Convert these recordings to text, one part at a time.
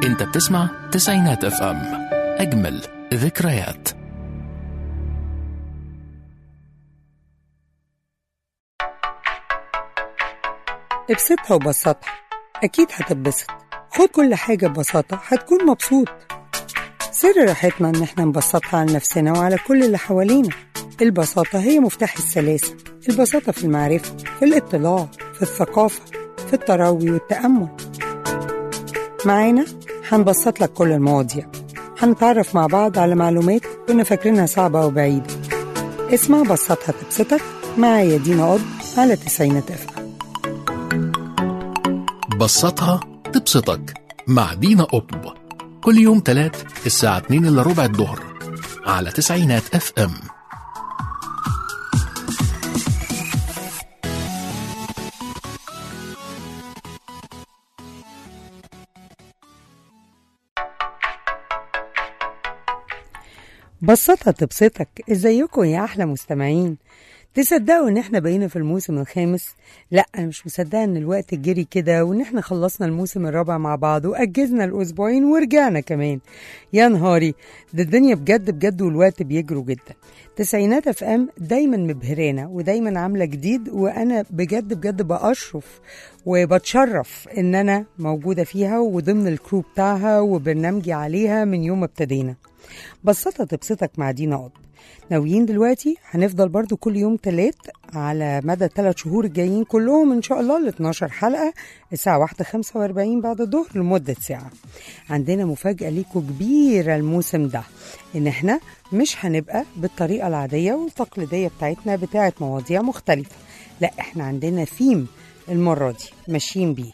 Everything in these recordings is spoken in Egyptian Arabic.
انت بتسمع تسعينات اف ام اجمل ذكريات ابسطها وبسطها أكيد هتتبسط خد كل حاجة ببساطة هتكون مبسوط سر راحتنا إن احنا نبسطها على نفسنا وعلى كل اللي حوالينا البساطة هي مفتاح السلاسة البساطة في المعرفة في الاطلاع في الثقافة في التروي والتأمل معانا هنبسط لك كل المواضيع هنتعرف مع بعض على معلومات كنا فاكرينها صعبة وبعيدة اسمع بسطها تبسطك معايا دينا قض على تسعينات أفهم بسطها تبسطك مع دينا قطب كل يوم تلات الساعة 2 إلا ربع الظهر على تسعينات اف ام بسطها تبسطك ازيكم يا احلى مستمعين تصدقوا ان احنا بقينا في الموسم الخامس لا انا مش مصدقه ان الوقت جري كده وان احنا خلصنا الموسم الرابع مع بعض واجزنا الاسبوعين ورجعنا كمان يا نهاري ده الدنيا بجد بجد والوقت بيجروا جدا تسعينات اف ام دايما مبهرانا ودايما عامله جديد وانا بجد بجد باشرف وبتشرف ان انا موجوده فيها وضمن الكرو بتاعها وبرنامجي عليها من يوم ما ابتدينا بسطها تبسطك مع دينا قط ناويين دلوقتي هنفضل برضو كل يوم تلات على مدى الثلاث شهور الجايين كلهم ان شاء الله ل 12 حلقه الساعه واحدة خمسة واربعين بعد الظهر لمده ساعه عندنا مفاجاه ليكم كبيره الموسم ده ان احنا مش هنبقى بالطريقه العاديه والتقليديه بتاعتنا بتاعت مواضيع مختلفه لا احنا عندنا ثيم المره دي ماشيين بيه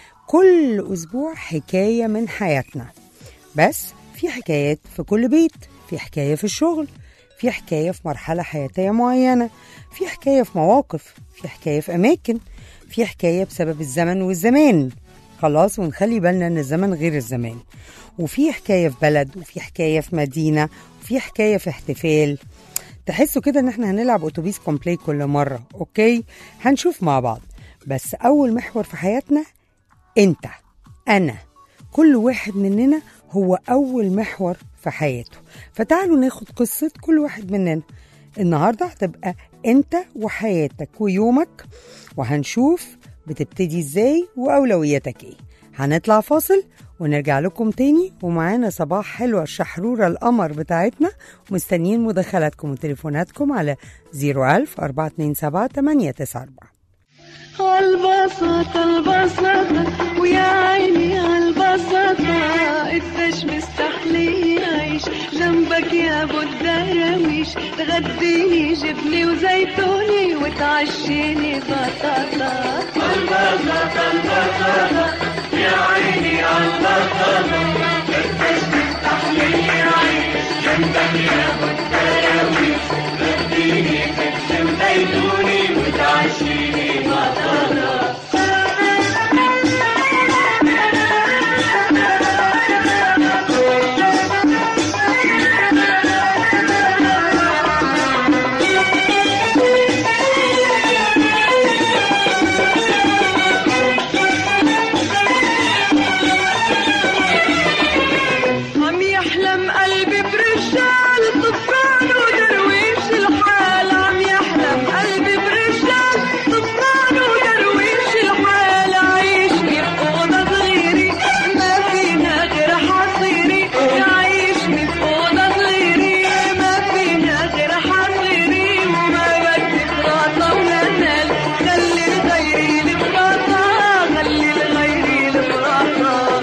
كل اسبوع حكايه من حياتنا بس في حكايات في كل بيت في حكايه في الشغل في حكاية في مرحلة حياتية معينة في حكاية في مواقف في حكاية في أماكن في حكاية بسبب الزمن والزمان خلاص ونخلي بالنا ان الزمن غير الزمان وفي حكاية في بلد وفي حكاية في مدينة وفي حكاية في احتفال تحسوا كده ان احنا هنلعب اتوبيس كومبلي كل مرة اوكي هنشوف مع بعض بس اول محور في حياتنا انت انا كل واحد مننا هو اول محور في حياته فتعالوا ناخد قصة كل واحد مننا النهاردة هتبقى انت وحياتك ويومك وهنشوف بتبتدي ازاي واولوياتك ايه هنطلع فاصل ونرجع لكم تاني ومعانا صباح حلوة الشحرورة القمر بتاعتنا ومستنيين مداخلاتكم وتليفوناتكم على 01000 427 894 عالبساطة البساطة ويا عيني عالبساطة قديش مستحلي عيش جنبك يا ابو الدراويش تغديني جبني وزيتوني وتعشيني بطاطا البساطة البساطة يا عيني عالبساطة قديش مستحلي عيش جنبك يا ابو الدراويش تغديني جبني وزيتوني وتعشيني بطاطا عم يحلم قلبي برجال طفران ودرويش الحال عم يحلم قلبي برجال طفران ودرويش الحال عايشني في أوضة صغيرة ما فينا غير حصيري عايشني في أوضة صغيرة ما فينا غير حصيري وما بدي فراطة ولا نال خلي لغيري الفراطة خلي لغيري الفراطة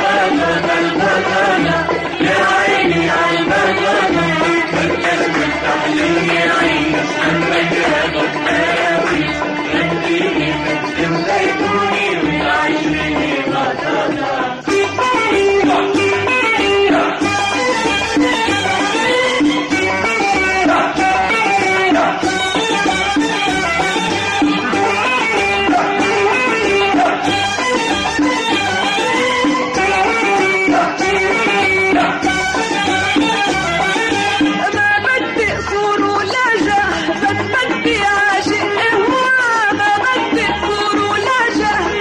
ما بدي قصور ولا جاه بس بدي عاشق هوا ما بدي قصور ولا جاه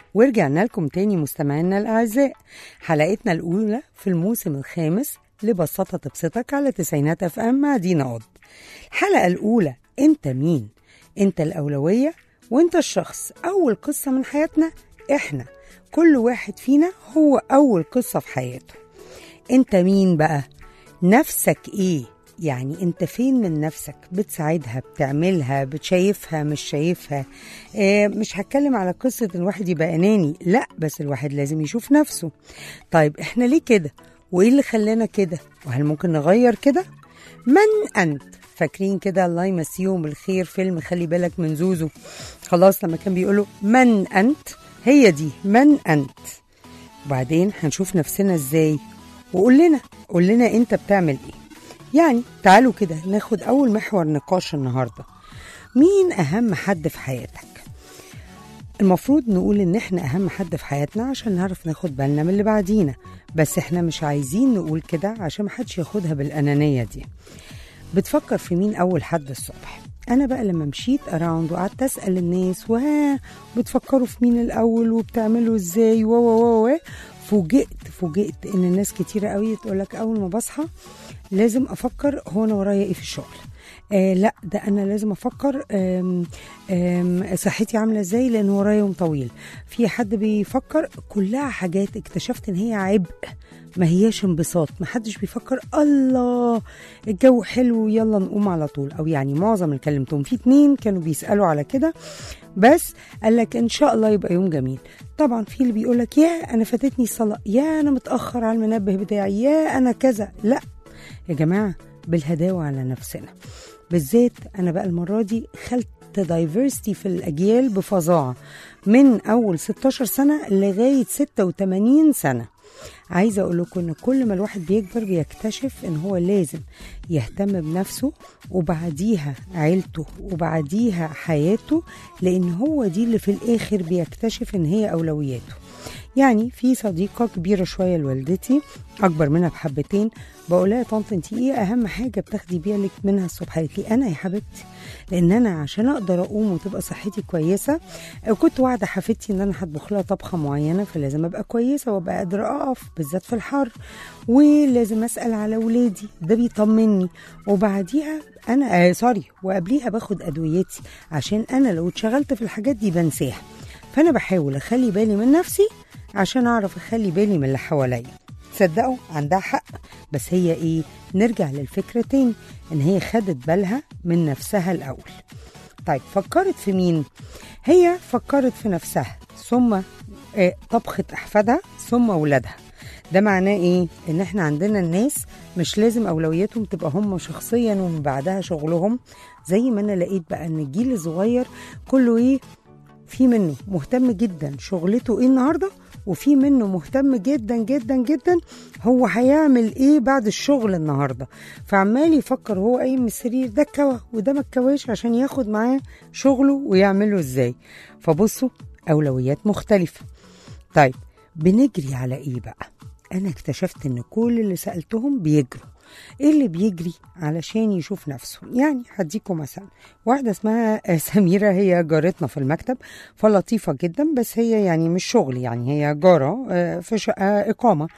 ورجعنا لكم تاني مستمعينا الأعزاء حلقتنا الأولى في الموسم الخامس لبساطة تبسطك على تسعينات اف ام مع دينا قض الحلقة الأولى أنت مين؟ أنت الأولوية وأنت الشخص أول قصة من حياتنا إحنا كل واحد فينا هو أول قصة في حياته أنت مين بقى؟ نفسك إيه؟ يعني انت فين من نفسك بتساعدها بتعملها بتشايفها مش شايفها اه مش هتكلم على قصة ان الواحد يبقى اناني لا بس الواحد لازم يشوف نفسه طيب احنا ليه كده وايه اللي خلانا كده وهل ممكن نغير كده من انت فاكرين كده الله يمسيهم بالخير فيلم خلي بالك من زوزو خلاص لما كان بيقولوا من انت هي دي من انت وبعدين هنشوف نفسنا ازاي وقول لنا قول لنا انت بتعمل ايه يعني تعالوا كده ناخد أول محور نقاش النهاردة مين أهم حد في حياتك؟ المفروض نقول إن إحنا أهم حد في حياتنا عشان نعرف ناخد بالنا من اللي بعدينا بس إحنا مش عايزين نقول كده عشان محدش ياخدها بالأنانية دي بتفكر في مين أول حد الصبح أنا بقى لما مشيت أراوند وقعدت أسأل الناس وها بتفكروا في مين الأول وبتعملوا إزاي و و و فوجئت فوجئت إن الناس كتيرة قوي تقولك أول ما بصحى لازم افكر هو انا ورايا ايه في الشغل آه لا ده انا لازم افكر آم آم صحتي عامله ازاي لان ورايا يوم طويل في حد بيفكر كلها حاجات اكتشفت ان هي عبء ما هياش انبساط ما حدش بيفكر الله الجو حلو يلا نقوم على طول او يعني معظم اللي كلمتهم في اتنين كانوا بيسالوا على كده بس قال لك ان شاء الله يبقى يوم جميل طبعا في اللي بيقول لك يا انا فاتتني الصلاه يا انا متاخر على المنبه بتاعي يا انا كذا لا يا جماعة بالهداوة على نفسنا بالذات أنا بقى المرة دي خلت دايفرستي في الأجيال بفظاعة من أول 16 سنة لغاية 86 سنة عايزة أقول لكم إن كل ما الواحد بيكبر بيكتشف إن هو لازم يهتم بنفسه وبعديها عيلته وبعديها حياته لأن هو دي اللي في الآخر بيكتشف إن هي أولوياته يعني في صديقة كبيرة شوية لوالدتي أكبر منها بحبتين بقولها يا طنط انت ايه أهم حاجة بتاخدي بالك منها الصبح قالت لي أنا يا حبيبتي لأن أنا عشان أقدر أقوم وتبقى صحتي كويسة كنت واعدة حفيدتي إن أنا هطبخ لها طبخة معينة فلازم أبقى كويسة وأبقى قادرة أقف بالذات في الحر ولازم أسأل على ولادي ده بيطمني وبعديها أنا آه سوري وقبليها باخد أدويتي عشان أنا لو اتشغلت في الحاجات دي بنساها فأنا بحاول أخلي بالي من نفسي عشان أعرف أخلي بالي من اللي حواليا تصدقوا عندها حق بس هي ايه نرجع للفكرة تاني ان هي خدت بالها من نفسها الاول طيب فكرت في مين هي فكرت في نفسها ثم آه طبخت احفادها ثم ولادها ده معناه ايه ان احنا عندنا الناس مش لازم اولوياتهم تبقى هم شخصيا ومن بعدها شغلهم زي ما انا لقيت بقى ان الجيل الصغير كله ايه في منه مهتم جدا شغلته ايه النهارده وفي منه مهتم جدا جدا جدا هو هيعمل ايه بعد الشغل النهارده فعمال يفكر هو قايم من السرير ده اتكوى وده ما اتكواش عشان ياخد معاه شغله ويعمله ازاي فبصوا اولويات مختلفه طيب بنجري على ايه بقى انا اكتشفت ان كل اللي سالتهم بيجروا ايه اللي بيجري علشان يشوف نفسه يعني هديكم مثلا واحده اسمها سميره هي جارتنا في المكتب فلطيفه جدا بس هي يعني مش شغل يعني هي جاره في شقه اقامه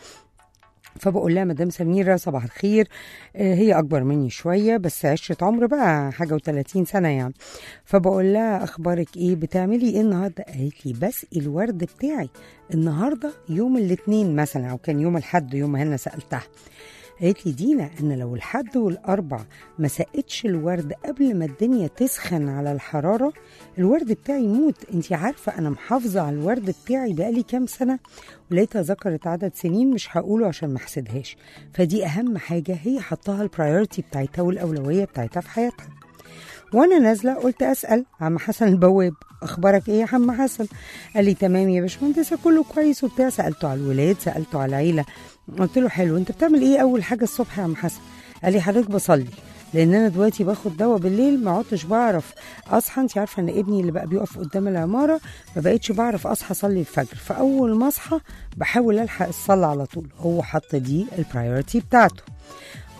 فبقول لها مدام سميرة صباح الخير هي أكبر مني شوية بس عشرة عمر بقى حاجة وتلاتين سنة يعني فبقول لها أخبارك إيه بتعملي إيه النهاردة قالت لي بسقي الورد بتاعي النهاردة يوم الاثنين مثلا أو كان يوم الحد يوم ما هنا سألتها قالت لي دينا ان لو الحد والاربع ما سقتش الورد قبل ما الدنيا تسخن على الحراره الورد بتاعي يموت انت عارفه انا محافظه على الورد بتاعي بقالي كام سنه ولقيتها ذكرت عدد سنين مش هقوله عشان ما احسدهاش فدي اهم حاجه هي حطها البرايورتي بتاعتها والاولويه بتاعتها في حياتها وانا نازله قلت اسال عم حسن البواب اخبارك ايه يا عم حسن قال لي تمام يا باشمهندسه كله كويس وبتاع سالته على الولاد سالته على العيله قلت له حلو انت بتعمل ايه اول حاجه الصبح يا عم حسن قال لي حضرتك بصلي لان انا دلوقتي باخد دواء بالليل ما عدتش بعرف اصحى انت عارفه ان ابني اللي بقى بيقف قدام العماره ما بقتش بعرف اصحى اصلي الفجر فاول ما اصحى بحاول الحق الصلاه على طول هو حط دي البرايورتي بتاعته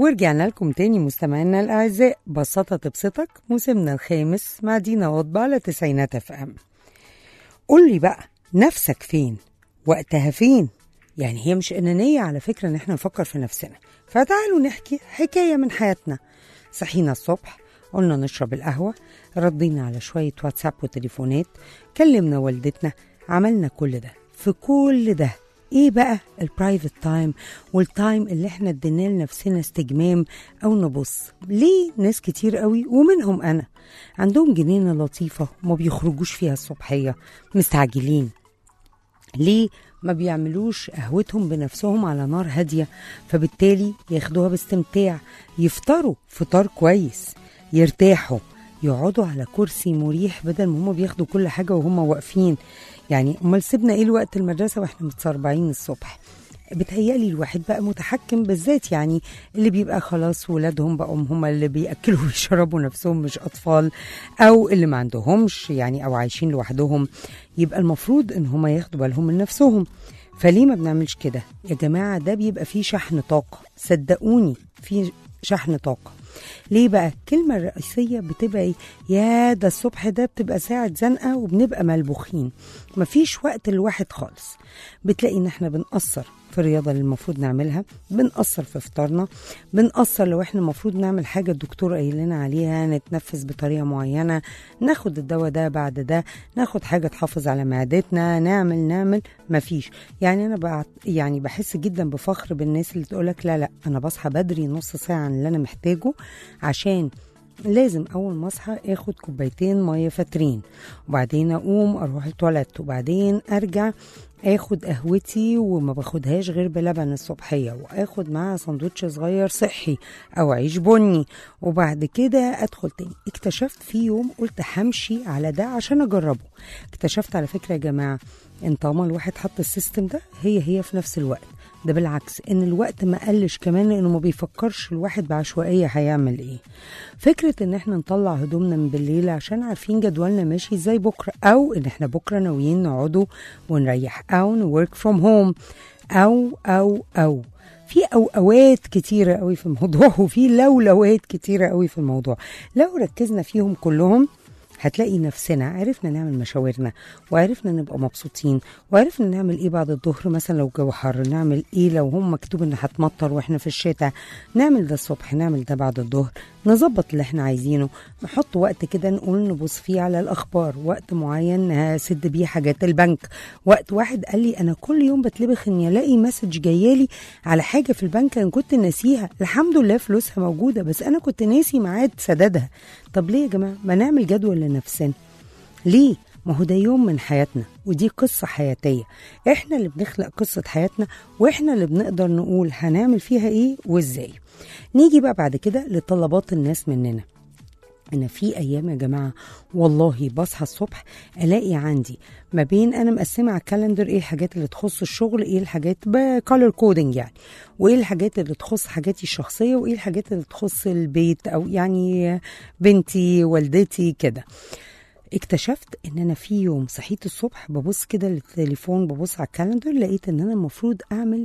ورجعنا لكم تاني مستمعينا الأعزاء بساطة تبسطك موسمنا الخامس مع دينا وضبة على تسعينات اف ام قول لي بقى نفسك فين وقتها فين يعني هي مش أنانية على فكرة إن احنا نفكر في نفسنا فتعالوا نحكي حكاية من حياتنا صحينا الصبح قلنا نشرب القهوة ردينا على شوية واتساب وتليفونات كلمنا والدتنا عملنا كل ده في كل ده ايه بقى البرايفت تايم والتايم اللي احنا ادينا لنفسنا استجمام او نبص ليه ناس كتير قوي ومنهم انا عندهم جنينه لطيفه وما بيخرجوش فيها الصبحيه مستعجلين ليه ما بيعملوش قهوتهم بنفسهم على نار هاديه فبالتالي ياخدوها باستمتاع يفطروا فطار كويس يرتاحوا يقعدوا على كرسي مريح بدل ما هم بياخدوا كل حاجه وهم واقفين يعني امال سيبنا ايه الوقت المدرسه واحنا متسربعين الصبح بتهيألي الواحد بقى متحكم بالذات يعني اللي بيبقى خلاص ولادهم بقوا هم اللي بيأكلوا ويشربوا نفسهم مش أطفال أو اللي ما عندهمش يعني أو عايشين لوحدهم يبقى المفروض إن هم ياخدوا بالهم من نفسهم فليه ما بنعملش كده يا جماعة ده بيبقى فيه شحن طاقة صدقوني فيه شحن طاقة ليه بقى الكلمة الرئيسية بتبقى ايه يا ده الصبح ده بتبقى ساعة زنقة وبنبقى ملبوخين مفيش وقت الواحد خالص بتلاقي ان احنا بنقصر في الرياضة اللي المفروض نعملها بنقصر في فطارنا بنقصر لو احنا المفروض نعمل حاجة الدكتور قايل لنا عليها نتنفس بطريقة معينة ناخد الدواء ده بعد ده ناخد حاجة تحافظ على معدتنا نعمل نعمل مفيش يعني انا بعت يعني بحس جدا بفخر بالناس اللي تقولك لا لا انا بصحى بدري نص ساعة عن اللي انا محتاجه عشان لازم اول ما اصحى اخد كوبايتين ميه فاترين وبعدين اقوم اروح التواليت وبعدين ارجع اخد قهوتي وما باخدهاش غير بلبن الصبحيه واخد معاها سندوتش صغير صحي او عيش بني وبعد كده ادخل تاني اكتشفت في يوم قلت همشي على ده عشان اجربه اكتشفت على فكره يا جماعه ان طالما الواحد حط السيستم ده هي هي في نفس الوقت ده بالعكس ان الوقت ما قلش كمان لانه ما بيفكرش الواحد بعشوائيه هيعمل ايه فكره ان احنا نطلع هدومنا من بالليل عشان عارفين جدولنا ماشي ازاي بكره او ان احنا بكره ناويين نقعدوا ونريح او نورك فروم هوم او او او في اوقات كتيره قوي في الموضوع وفي لولوات كتيره قوي في الموضوع لو ركزنا فيهم كلهم هتلاقي نفسنا عرفنا نعمل مشاورنا وعرفنا نبقى مبسوطين وعرفنا نعمل ايه بعد الظهر مثلا لو الجو حر نعمل ايه لو هم مكتوب ان هتمطر واحنا في الشتاء نعمل ده الصبح نعمل ده بعد الظهر نظبط اللي احنا عايزينه نحط وقت كده نقول نبص فيه على الاخبار وقت معين هسد بيه حاجات البنك وقت واحد قال لي انا كل يوم بتلبخ اني الاقي مسج جايالي على حاجه في البنك انا كنت ناسيها الحمد لله فلوسها موجوده بس انا كنت ناسي ميعاد سدادها طب ليه يا جماعه ما نعمل جدول لنفسنا ليه ما هو ده يوم من حياتنا ودي قصة حياتية احنا اللي بنخلق قصة حياتنا واحنا اللي بنقدر نقول هنعمل فيها ايه وازاي نيجي بقى بعد كده لطلبات الناس مننا انا في ايام يا جماعه والله بصحى الصبح الاقي عندي ما بين انا مقسمه على الكالندر ايه الحاجات اللي تخص الشغل ايه الحاجات بكالر كودنج يعني وايه الحاجات اللي تخص حاجاتي الشخصيه وايه الحاجات اللي تخص البيت او يعني بنتي والدتي كده اكتشفت ان انا في يوم صحيت الصبح ببص كده للتليفون ببص على الكالندر لقيت ان انا المفروض اعمل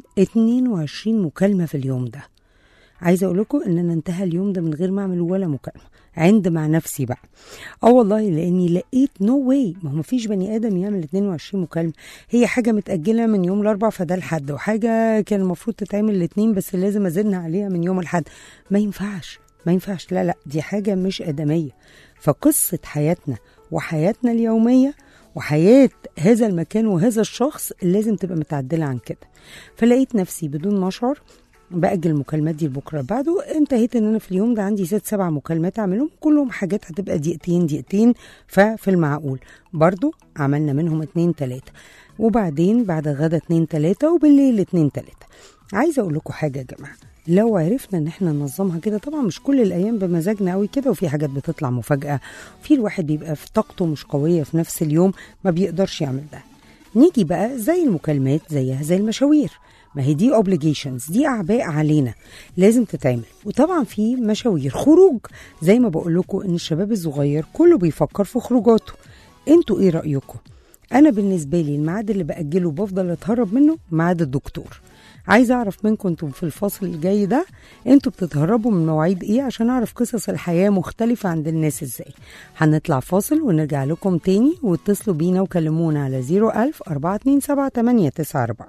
22 مكالمه في اليوم ده عايزه اقول لكم ان انا انتهى اليوم ده من غير ما اعمل ولا مكالمه عند مع نفسي بقى اه والله لاني لقيت نو no واي ما هو مفيش بني ادم يعمل 22 مكالمه هي حاجه متاجله من يوم الاربع فده الحد وحاجه كان المفروض تتعمل الاثنين بس لازم ازن عليها من يوم الحد ما ينفعش ما ينفعش لا لا دي حاجه مش ادميه فقصه حياتنا وحياتنا اليوميه وحياه هذا المكان وهذا الشخص لازم تبقى متعدله عن كده فلقيت نفسي بدون ما اشعر باجل المكالمات دي لبكره بعده انتهيت ان انا في اليوم ده عندي ست سبع مكالمات اعملهم كلهم حاجات هتبقى دقيقتين دقيقتين ففي المعقول برضو عملنا منهم اتنين تلاته وبعدين بعد غدا اتنين تلاته وبالليل اتنين تلاته عايزه اقول لكم حاجه يا جماعه لو عرفنا ان احنا ننظمها كده طبعا مش كل الايام بمزاجنا قوي كده وفي حاجات بتطلع مفاجاه في الواحد بيبقى في طاقته مش قويه في نفس اليوم ما بيقدرش يعمل ده نيجي بقى زي المكالمات زيها زي المشاوير ما هي دي obligations دي اعباء علينا لازم تتعمل وطبعا في مشاوير خروج زي ما بقول لكم ان الشباب الصغير كله بيفكر في خروجاته انتوا ايه رايكم انا بالنسبه لي الميعاد اللي باجله بفضل اتهرب منه ميعاد الدكتور عايزه اعرف منكم انتم في الفصل الجاي ده انتوا بتتهربوا من مواعيد ايه عشان اعرف قصص الحياه مختلفه عند الناس ازاي هنطلع فاصل ونرجع لكم تاني واتصلوا بينا وكلمونا على 01000 427 894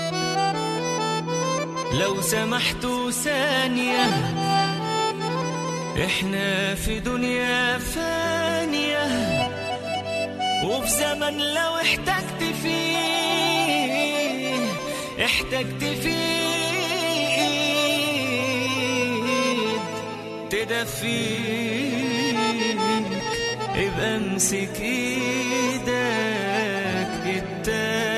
لو سمحتوا ثانية احنا في دنيا فانية وفي زمن لو احتجت فيه احتجت فيه ايد تدفيك ابقى امسك ايدك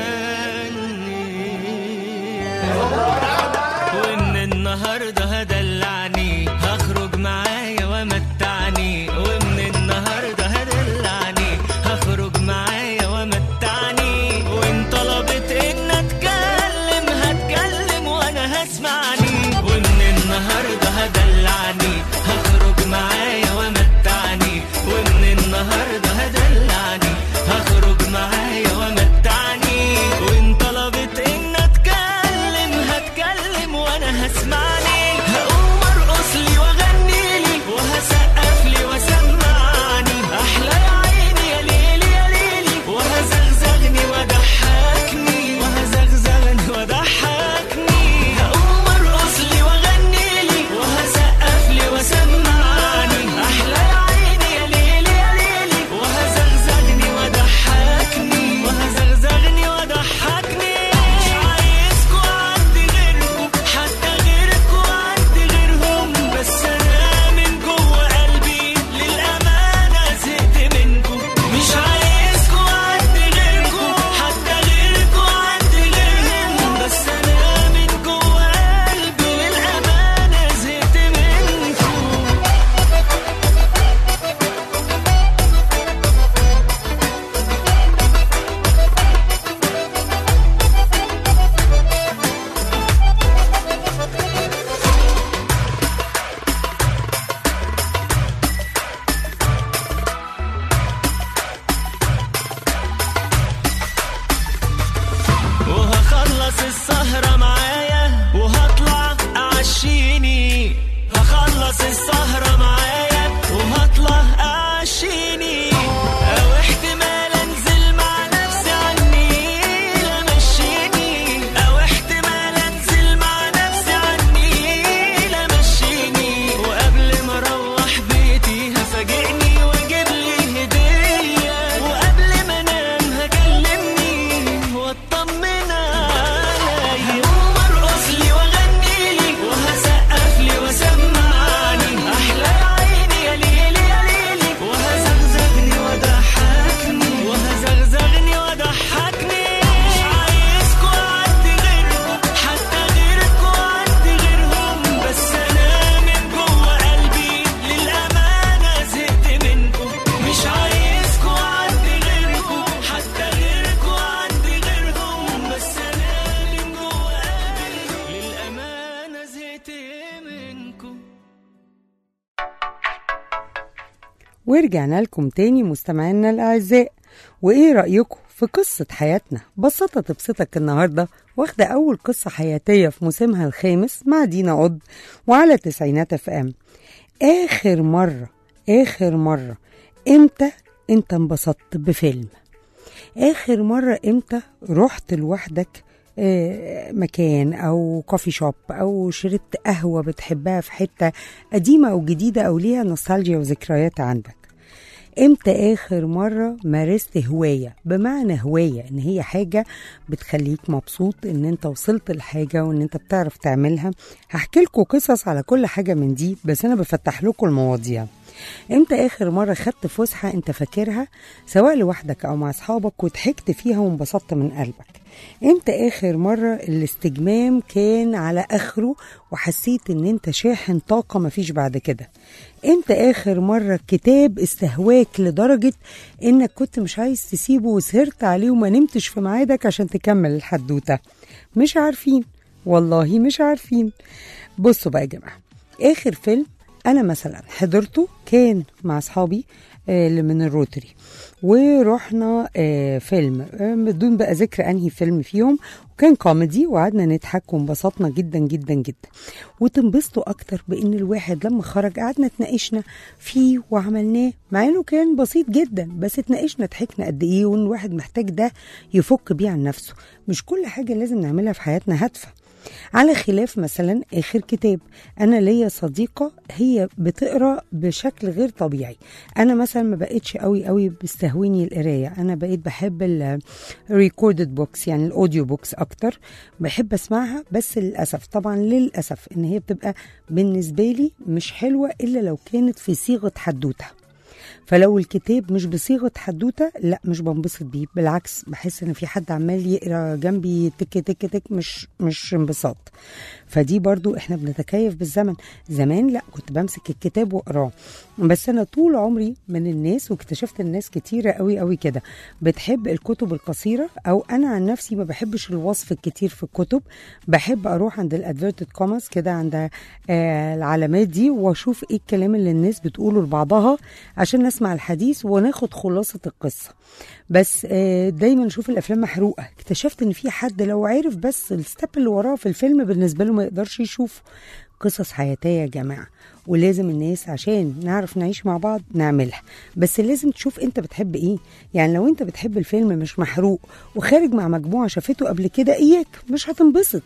التانية وان النهارده هدلعني هخرج معايا ومتعني وان النهارده هدلعني هخرج معايا ومتعني وان طلبت ان اتكلم هتكلم وانا هسمعني وان النهارده هدلعني هخرج معايا ومتعني وان النهارده هدلعني هخرج معايا ومتعني وان طلبت ان اتكلم هتكلم وانا هسمعني هقوم ارقص لي واغني لي وهسقف لي وسمعني احلى يا عيني يا ليلي يا ليلي وهزغزغني وضحكني وهزغزغني وضحكني هقوم ارقص لي واغني لي وهسقف لي وسمعني احلى يا عيني يا ليلي يا ليلي وهزغزغني وضحكني وهزغزغني وضحكني مش عايزكوا عندي غيركم حتى غيركوا عندي غيرهم بس انا من جوه قلبي للامانه زهقت منكم مش عايزكوا عندي غيركم حتى غيركوا عندي غيرهم بس انا من جوه قلبي للامانه زهقت منكم وهخلص السهرة معايا وهطلع أعشيني هخلص السهرة معايا وهطلع أعشيني أو احتمال أنزل مع نفسي عني لمشيني أو احتمال أنزل مع نفسي عني لمشيني وقبل ما أروح بيتي هفاجئني وأجيب لي هدية وقبل ما أنام هكلمني واطمن عليا وارقص لي واغني لي وهسقف لي وسمعني احلى يا عيني يا ليلي يا ليلي وهزغزغني وضحكني وهزغزغني وضحكني مش عايزكوا عندي غيركم حتى غيركوا عندي غيرهم بس انا من جوه قلبي للامانه زهقت منكم مش عايزكوا عندي غيركم حتى غيركوا عندي غيرهم بس انا من جوه قلبي للامانه زهقت منكم ورجعنا لكم تاني مستمعينا الأعزاء وإيه رأيكم في قصة حياتنا بسطة تبسطك النهاردة واخدة أول قصة حياتية في موسمها الخامس مع دينا عض وعلى تسعينات اف ام آخر مرة آخر مرة إمتى أنت انبسطت بفيلم آخر مرة إمتى رحت لوحدك آه، مكان أو كوفي شوب أو شربت قهوة بتحبها في حتة قديمة أو جديدة أو ليها نوستالجيا وذكريات عندك امتى اخر مرة مارست هواية بمعنى هواية ان هي حاجة بتخليك مبسوط ان انت وصلت لحاجة وان انت بتعرف تعملها هحكي لكم قصص على كل حاجة من دي بس انا بفتح لكم المواضيع امتى اخر مرة خدت فسحة انت فاكرها سواء لوحدك او مع اصحابك وضحكت فيها وانبسطت من قلبك امتى اخر مرة الاستجمام كان على اخره وحسيت ان انت شاحن طاقة مفيش بعد كده امتى اخر مرة كتاب استهواك لدرجة انك كنت مش عايز تسيبه وسهرت عليه وما نمتش في ميعادك عشان تكمل الحدوتة مش عارفين والله مش عارفين بصوا بقى يا جماعة اخر فيلم انا مثلا حضرته كان مع اصحابي آه، اللي من الروتري ورحنا آه فيلم آه بدون بقى ذكر انهي فيلم فيهم وكان كوميدي وقعدنا نضحك وانبسطنا جدا جدا جدا وتنبسطوا اكتر بان الواحد لما خرج قعدنا اتناقشنا فيه وعملناه مع انه كان بسيط جدا بس اتناقشنا ضحكنا قد ايه وان الواحد محتاج ده يفك بيه عن نفسه مش كل حاجه لازم نعملها في حياتنا هادفه على خلاف مثلا اخر كتاب انا ليا صديقه هي بتقرا بشكل غير طبيعي انا مثلا ما بقتش قوي قوي بيستهويني القرايه انا بقيت بحب الريكوردد بوكس يعني الاوديو بوكس اكتر بحب اسمعها بس للاسف طبعا للاسف ان هي بتبقى بالنسبه لي مش حلوه الا لو كانت في صيغه حدوته فلو الكتاب مش بصيغه حدوته لا مش بنبسط بيه بالعكس بحس ان في حد عمال يقرا جنبي تك تك تك مش مش انبساط فدي برضو احنا بنتكيف بالزمن زمان لا كنت بمسك الكتاب واقراه بس انا طول عمري من الناس واكتشفت الناس كتيره قوي قوي كده بتحب الكتب القصيره او انا عن نفسي ما بحبش الوصف الكتير في الكتب بحب اروح عند الادفيرتد كوماس كده عند آه العلامات دي واشوف ايه الكلام اللي الناس بتقوله لبعضها عشان نسمع الحديث وناخد خلاصه القصه بس آه دايما نشوف الافلام محروقه اكتشفت ان في حد لو عرف بس الستيب اللي وراه في الفيلم بالنسبه له ما يقدرش يشوف قصص حياتيه يا جماعه ولازم الناس عشان نعرف نعيش مع بعض نعملها بس لازم تشوف انت بتحب ايه يعني لو انت بتحب الفيلم مش محروق وخارج مع مجموعه شافته قبل كده اياك مش هتنبسط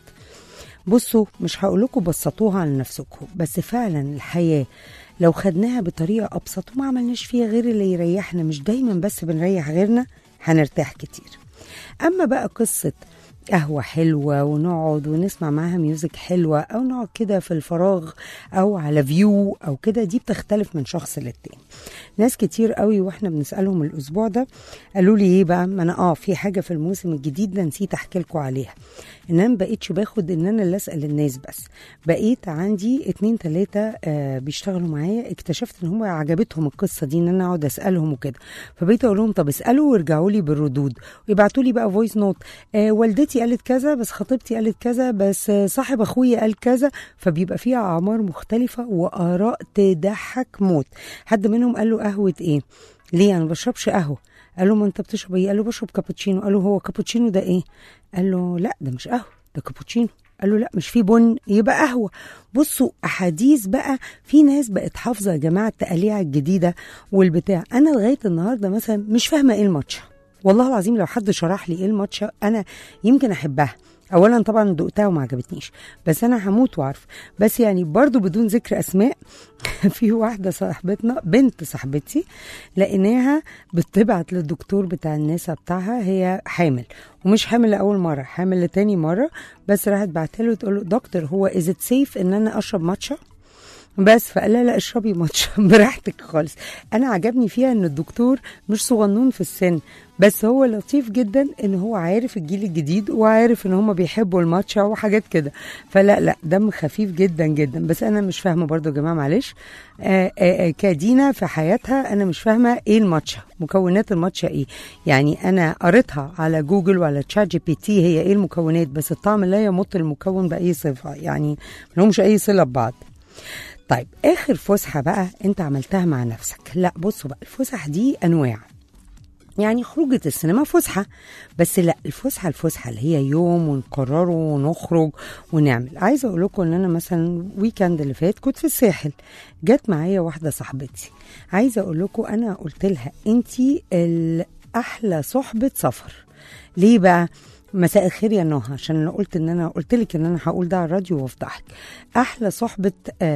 بصوا مش هقول لكم بسطوها على نفسكم بس فعلا الحياه لو خدناها بطريقه ابسط وما عملناش فيها غير اللي يريحنا مش دايما بس بنريح غيرنا هنرتاح كتير اما بقى قصه قهوة حلوة ونقعد ونسمع معاها ميوزك حلوة أو نقعد كده في الفراغ أو على فيو أو كده دي بتختلف من شخص للتاني ناس كتير قوي واحنا بنسألهم الأسبوع ده قالوا لي إيه بقى ما أنا آه في حاجة في الموسم الجديد ده نسيت أحكي لكم عليها إن أنا مبقتش باخد إن أنا اللي أسأل الناس بس بقيت عندي اتنين تلاتة آه بيشتغلوا معايا اكتشفت إن هم عجبتهم القصة دي إن أنا أقعد أسألهم وكده فبقيت أقول لهم طب اسألوا وارجعوا لي بالردود ويبعتوا لي بقى فويس نوت آه والدتي قالت كذا بس خطيبتي قالت كذا بس صاحب اخويا قال كذا فبيبقى فيها اعمار مختلفه واراء تضحك موت حد منهم قال له قهوه ايه ليه انا ما بشربش قهوه قال له ما انت بتشرب ايه قال له بشرب كابوتشينو قال له هو كابوتشينو ده ايه قال له لا ده مش قهوه ده كابوتشينو قال له لا مش في بن يبقى قهوه بصوا احاديث بقى في ناس بقت حافظه يا جماعه التقاليع الجديده والبتاع انا لغايه النهارده مثلا مش فاهمه ايه الماتشا والله العظيم لو حد شرح لي ايه الماتشا انا يمكن احبها اولا طبعا دقتها وما عجبتنيش بس انا هموت واعرف بس يعني برضو بدون ذكر اسماء في واحده صاحبتنا بنت صاحبتي لقيناها بتبعت للدكتور بتاع النسا بتاعها هي حامل ومش حامل لاول مره حامل لتاني مره بس راحت بعتها له تقول له دكتور هو از ات سيف ان انا اشرب ماتشا بس فقال لها لا اشربي ماتشا براحتك خالص انا عجبني فيها ان الدكتور مش صغنون في السن بس هو لطيف جدا ان هو عارف الجيل الجديد وعارف ان هم بيحبوا الماتشا وحاجات كده فلا لا دم خفيف جدا جدا بس انا مش فاهمه برضو يا جماعه معلش آآ آآ كدينا في حياتها انا مش فاهمه ايه الماتشا مكونات الماتشا ايه يعني انا قريتها على جوجل وعلى تشات جي بي تي هي ايه المكونات بس الطعم لا يمط المكون باي صفه يعني ملهمش اي صله ببعض طيب اخر فسحه بقى انت عملتها مع نفسك لا بصوا بقى الفسح دي انواع يعني خروجة السينما فسحة بس لا الفسحة الفسحة اللي هي يوم ونقرره ونخرج ونعمل عايزة اقول لكم ان انا مثلا ويكند اللي فات كنت في الساحل جت معايا واحدة صاحبتي عايزة اقول لكم انا قلت لها انتي الاحلى صحبة سفر ليه بقى مساء الخير يا نهى عشان انا قلت ان انا قلت لك ان انا هقول ده على الراديو وافضحك احلى صحبه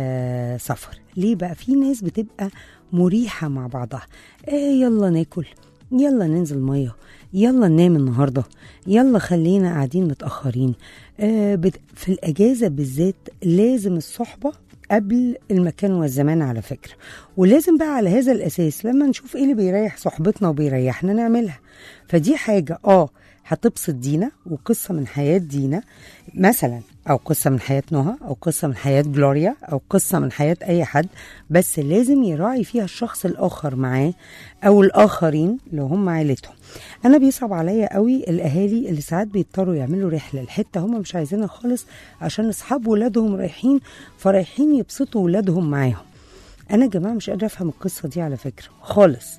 آه سفر ليه بقى في ناس بتبقى مريحه مع بعضها آه يلا ناكل يلا ننزل ميه يلا ننام النهارده يلا خلينا قاعدين متاخرين آه بت... في الاجازه بالذات لازم الصحبه قبل المكان والزمان على فكره ولازم بقى على هذا الاساس لما نشوف ايه اللي بيريح صحبتنا وبيريحنا نعملها فدي حاجه اه هتبسط دينا وقصة من حياة دينا مثلا أو قصة من حياة نهى أو قصة من حياة جلوريا أو قصة من حياة أي حد بس لازم يراعي فيها الشخص الآخر معاه أو الآخرين لو هم عيلتهم أنا بيصعب عليا قوي الأهالي اللي ساعات بيضطروا يعملوا رحلة لحتة هم مش عايزينها خالص عشان أصحاب ولادهم رايحين فرايحين يبسطوا ولادهم معاهم انا يا جماعه مش قادره افهم القصه دي على فكره خالص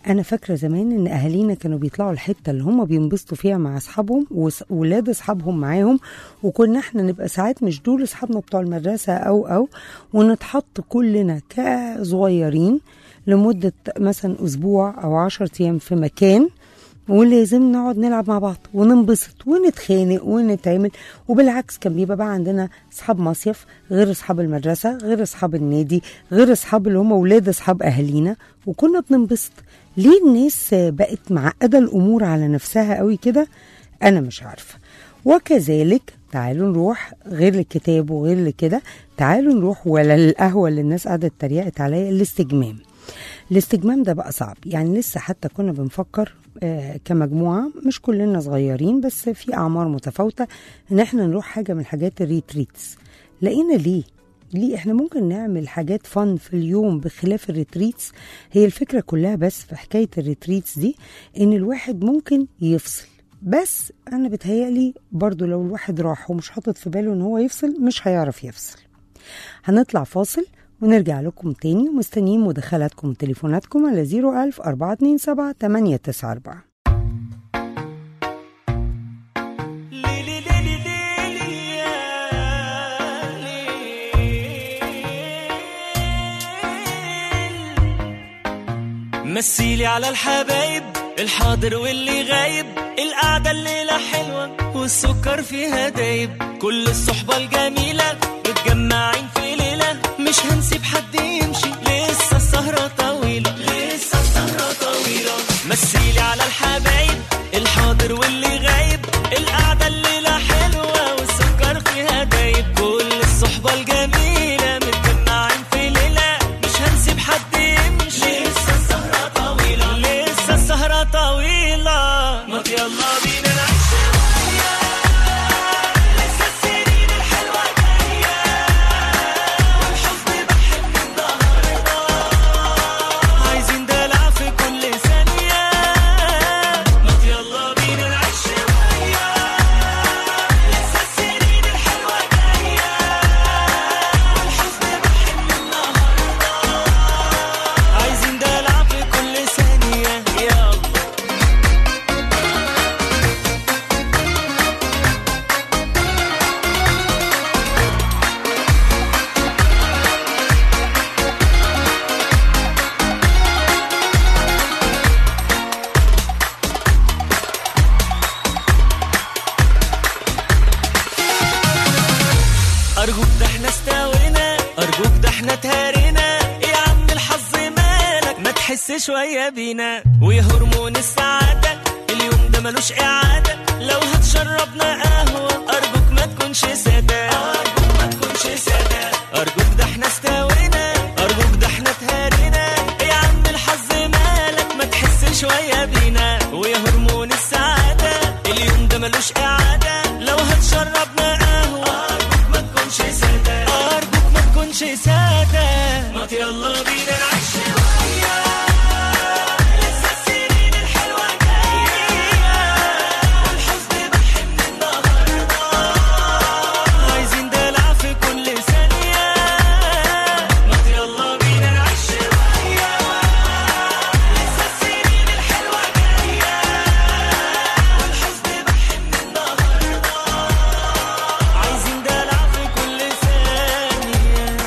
انا فاكره زمان ان اهالينا كانوا بيطلعوا الحته اللي هم بينبسطوا فيها مع اصحابهم وولاد اصحابهم معاهم وكنا احنا نبقى ساعات مش دول اصحابنا بتوع المدرسه او او ونتحط كلنا كصغيرين لمده مثلا اسبوع او عشرة ايام في مكان ولازم نقعد نلعب مع بعض وننبسط ونتخانق ونتعامل وبالعكس كان بيبقى بقى عندنا اصحاب مصيف غير اصحاب المدرسه غير اصحاب النادي غير اصحاب اللي هم ولاد اصحاب اهالينا وكنا بننبسط ليه الناس بقت معقده الامور على نفسها قوي كده انا مش عارفه وكذلك تعالوا نروح غير الكتاب وغير لكده تعالوا نروح ولا القهوه اللي الناس قعدت اتريقت عليا الاستجمام الاستجمام ده بقى صعب يعني لسه حتى كنا بنفكر آه كمجموعة مش كلنا صغيرين بس في أعمار متفاوتة إن احنا نروح حاجة من حاجات الريتريتس لقينا ليه ليه احنا ممكن نعمل حاجات فن في اليوم بخلاف الريتريتس هي الفكرة كلها بس في حكاية الريتريتس دي إن الواحد ممكن يفصل بس أنا بتهيألي برضو لو الواحد راح ومش حاطط في باله إن هو يفصل مش هيعرف يفصل هنطلع فاصل ونرجع لكم تاني ومستنيين مداخلاتكم وتليفوناتكم على 01000 427 894 ليلي ليلي ليلي يا ليل. مثيلي على الحبايب الحاضر واللي غايب القعدة الليلة حلوة والسكر فيها دايب كل الصحبة الجميلة متجمعين في ليلة مش هنسيب حد يمشي لسه السهرة طويلة لسه السهرة طويلة مثيلي على الحبايب الحاضر واللي غايب القعدة الليلة حلوة والسكر فيها دايب كل الصحبة الجميلة متجمعين في ليلة مش هنسيب حد يمشي لسه السهرة طويلة لسه السهرة طويلة ما يلا بينا نعيش شوية لسه السنين الحلوة جاية والحزن بحب النهاردة عايزين دلع في كل ثانية ما يلا بينا نعيش شوية لسه السنين الحلوة جاية والحزن بحب النهاردة عايزين دلع في كل ثانية يلا أرجوك ده احنا استوينا أرجوك ده احنا تهرينا يا عم الحظ مالك ما تحس شوية بينا ويا هرمون السعادة اليوم ده ملوش إعادة لو هتشربنا قهوة أرجوك ما تكونش سادة أرجوك ما تكونش سادة أرجوك ده احنا استوينا أرجوك ده احنا تهرينا يا عم الحظ مالك ما تحس شوية بينا ويا هرمون السعادة اليوم ده ملوش إعادة لو هتشربنا قهوة أرجوك ما تكونش سادة أرجوك ما تكونش سادة ما يلا بينا نعيش شوية لسه السنين الحلوة جاية والحزن بحن النهاردة عايزين دلع في كل ثانية ما يلا بينا نعيش شوية لسه السنين الحلوة جاية والحزن بحن النهاردة عايزين دلع في كل ثانية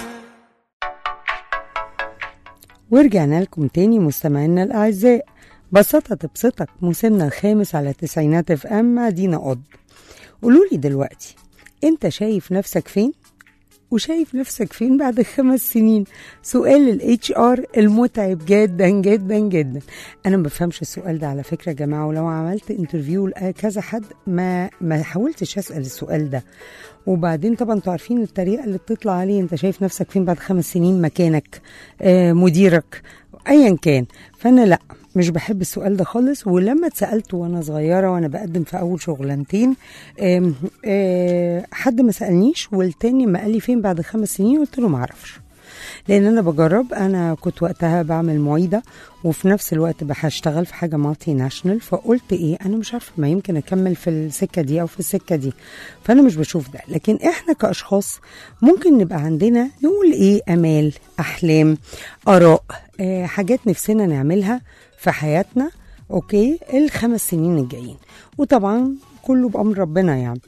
ورجعنا لكم تاني مستمعينا الأعزاء بساطة تبسطك موسمنا الخامس على تسعينات اف ام مع دينا قض قولولي دلوقتي انت شايف نفسك فين؟ وشايف نفسك فين بعد خمس سنين سؤال الاتش ار المتعب جدا جدا جدا انا ما بفهمش السؤال ده على فكره يا جماعه ولو عملت انترفيو لكذا حد ما ما حاولتش اسال السؤال ده وبعدين طبعا انتوا عارفين الطريقه اللي بتطلع عليه انت شايف نفسك فين بعد خمس سنين مكانك آه مديرك ايا كان فانا لا مش بحب السؤال ده خالص ولما اتسالته وانا صغيره وانا بقدم في اول شغلانتين آم، آه، حد ما سالنيش والتاني ما قال لي فين بعد خمس سنين قلت له ما اعرفش لان انا بجرب انا كنت وقتها بعمل معيده وفي نفس الوقت هشتغل في حاجه مالتي ناشونال فقلت ايه انا مش عارفه ما يمكن اكمل في السكه دي او في السكه دي فانا مش بشوف ده لكن احنا كاشخاص ممكن نبقى عندنا نقول ايه امال احلام اراء آه حاجات نفسنا نعملها في حياتنا اوكي الخمس سنين الجايين وطبعا كله بامر ربنا يعني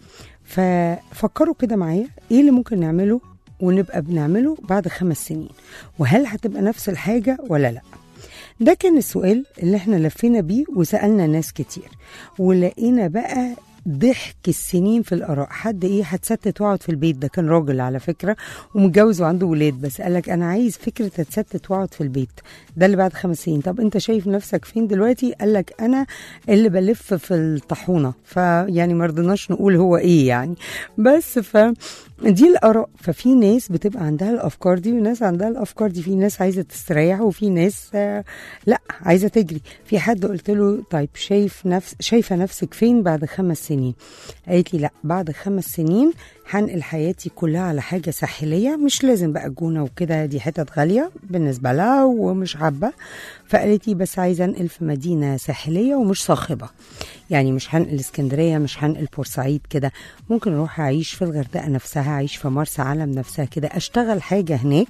ففكروا كده معايا ايه اللي ممكن نعمله ونبقى بنعمله بعد خمس سنين وهل هتبقى نفس الحاجه ولا لا ده كان السؤال اللي احنا لفينا بيه وسألنا ناس كتير ولقينا بقى ضحك السنين في الآراء حد إيه هتستت واقعد في البيت ده كان راجل على فكرة ومتجوز وعنده ولاد بس قالك أنا عايز فكرة هتستت واقعد في البيت ده اللي بعد خمس سنين طب أنت شايف نفسك فين دلوقتي قالك أنا اللي بلف في الطاحونة فيعني مرضناش نقول هو إيه يعني بس ف دي الآراء ففي ناس بتبقى عندها الأفكار دي وناس عندها الأفكار دي في ناس عايزة تستريح وفي ناس آه، لا عايزة تجري في حد قلت له طيب شايف نفس شايفة نفسك فين بعد خمس سنين قالت لي لا بعد خمس سنين هنقل حياتي كلها على حاجة ساحلية مش لازم بقى جونة وكده دي حتت غالية بالنسبة لها ومش حابة فقالت لي بس عايزة انقل في مدينة ساحلية ومش صاخبة يعني مش هنقل اسكندرية مش هنقل بورسعيد كده ممكن اروح اعيش في الغردقة نفسها اعيش في مرسى علم نفسها كده اشتغل حاجة هناك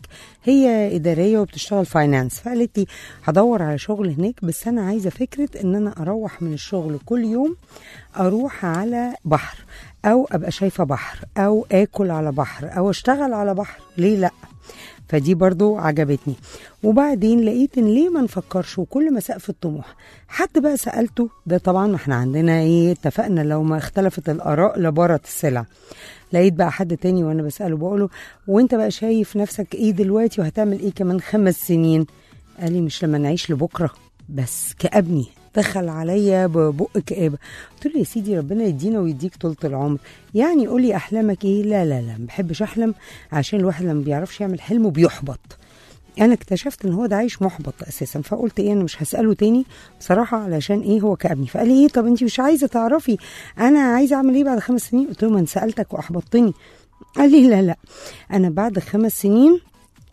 هي ادارية وبتشتغل فاينانس فقالت لي هدور على شغل هناك بس انا عايزة فكرة ان انا اروح من الشغل كل يوم اروح على بحر او ابقى شايفة بحر او اكل على بحر او اشتغل على بحر ليه لا فدي برضو عجبتني وبعدين لقيت ان ليه ما نفكرش وكل ما سقف الطموح حد بقى سألته ده طبعا ما احنا عندنا ايه اتفقنا لو ما اختلفت الآراء لبارت السلع لقيت بقى حد تاني وانا بسأله بقوله وانت بقى شايف نفسك ايه دلوقتي وهتعمل ايه كمان خمس سنين قال لي مش لما نعيش لبكرة بس كأبني دخل عليا ببق كآبة قلت له يا سيدي ربنا يدينا ويديك طولة العمر يعني قولي أحلامك إيه لا لا لا ما بحبش أحلم عشان الواحد لما بيعرفش يعمل حلمه بيحبط انا اكتشفت ان هو ده عايش محبط اساسا فقلت ايه انا مش هساله تاني بصراحه علشان ايه هو كابني فقال لي ايه طب انت مش عايزه تعرفي انا عايزه اعمل ايه بعد خمس سنين قلت له ما انا سالتك واحبطتني قال لي لا لا انا بعد خمس سنين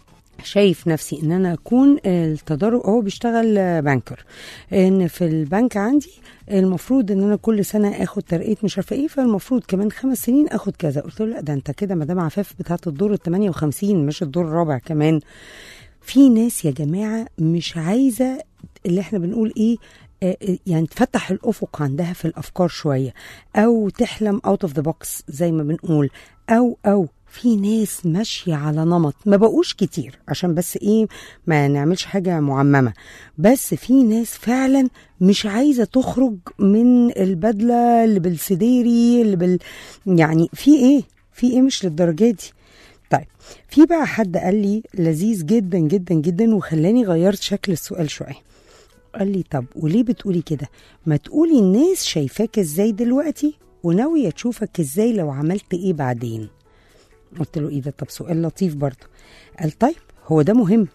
شايف نفسي ان انا اكون التدرج هو بيشتغل آه، بانكر ان في البنك عندي المفروض ان انا كل سنه اخد ترقيه مش عارفه ايه فالمفروض كمان خمس سنين اخد كذا قلت له لا ده انت كده مدام عفاف بتاعت الدور ال 58 مش الدور الرابع كمان في ناس يا جماعه مش عايزه اللي احنا بنقول ايه آه، آه، يعني تفتح الافق عندها في الافكار شويه او تحلم اوت اوف ذا بوكس زي ما بنقول او او في ناس ماشيه على نمط ما بقوش كتير عشان بس ايه ما نعملش حاجه معممه بس في ناس فعلا مش عايزه تخرج من البدله اللي بالسديري اللي بال يعني في ايه في ايه مش للدرجه دي طيب في بقى حد قال لي لذيذ جدا جدا جدا وخلاني غيرت شكل السؤال شويه قال لي طب وليه بتقولي كده ما تقولي الناس شايفاك ازاي دلوقتي وناوية تشوفك ازاي لو عملت ايه بعدين قلت له ايه ده طب سؤال لطيف برضه قال طيب هو ده مهم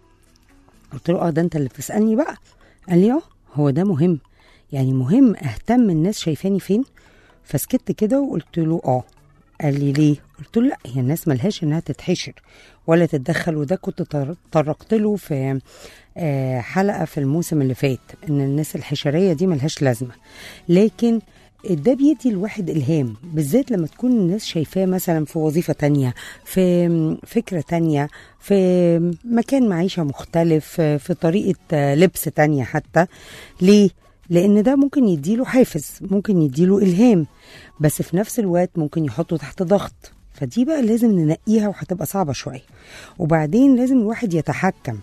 قلت له اه ده انت اللي بتسألني بقى قال لي اه هو ده مهم يعني مهم اهتم الناس شايفاني فين فسكت كده وقلت له اه قال لي ليه قلت له لا هي الناس ملهاش انها تتحشر ولا تتدخل وده كنت طر- طرقت له في آه، حلقه في الموسم اللي فات ان الناس الحشريه دي ملهاش لازمه لكن ده بيدي الواحد الهام بالذات لما تكون الناس شايفاه مثلا في وظيفه تانية في فكره تانية في مكان معيشه مختلف في طريقه آه، لبس تانية حتى ليه لان ده ممكن يديله حافز ممكن يديله الهام بس في نفس الوقت ممكن يحطه تحت ضغط فدي بقى لازم ننقيها وهتبقى صعبه شويه وبعدين لازم الواحد يتحكم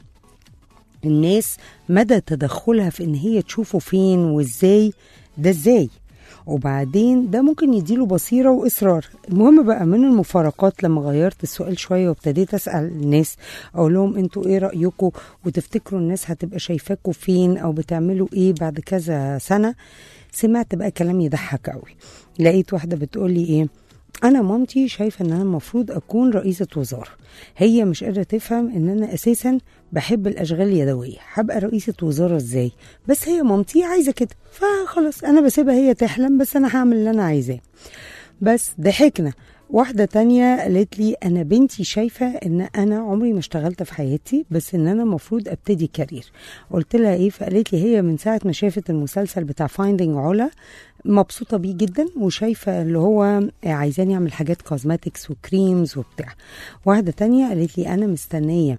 الناس مدى تدخلها في ان هي تشوفه فين وازاي ده ازاي وبعدين ده ممكن يديله بصيرة وإصرار المهم بقى من المفارقات لما غيرت السؤال شوية وابتديت أسأل الناس أقول لهم أنتوا إيه رأيكم وتفتكروا الناس هتبقى شايفاكوا فين أو بتعملوا إيه بعد كذا سنة سمعت بقى كلام يضحك قوي لقيت واحدة بتقولي إيه انا مامتي شايفه ان انا المفروض اكون رئيسه وزاره هي مش قادره تفهم ان انا اساسا بحب الاشغال اليدويه هبقى رئيسه وزاره ازاي بس هي مامتي عايزه كده فخلاص انا بسيبها هي تحلم بس انا هعمل اللي انا عايزاه بس ضحكنا واحدة تانية قالت لي أنا بنتي شايفة إن أنا عمري ما اشتغلت في حياتي بس إن أنا المفروض أبتدي كارير قلت لها إيه فقالت لي هي من ساعة ما شافت المسلسل بتاع فايندينج علا مبسوطة بيه جدا وشايفة اللي هو عايزاني يعمل حاجات كوزماتكس وكريمز وبتاع واحدة تانية قالت لي أنا مستنية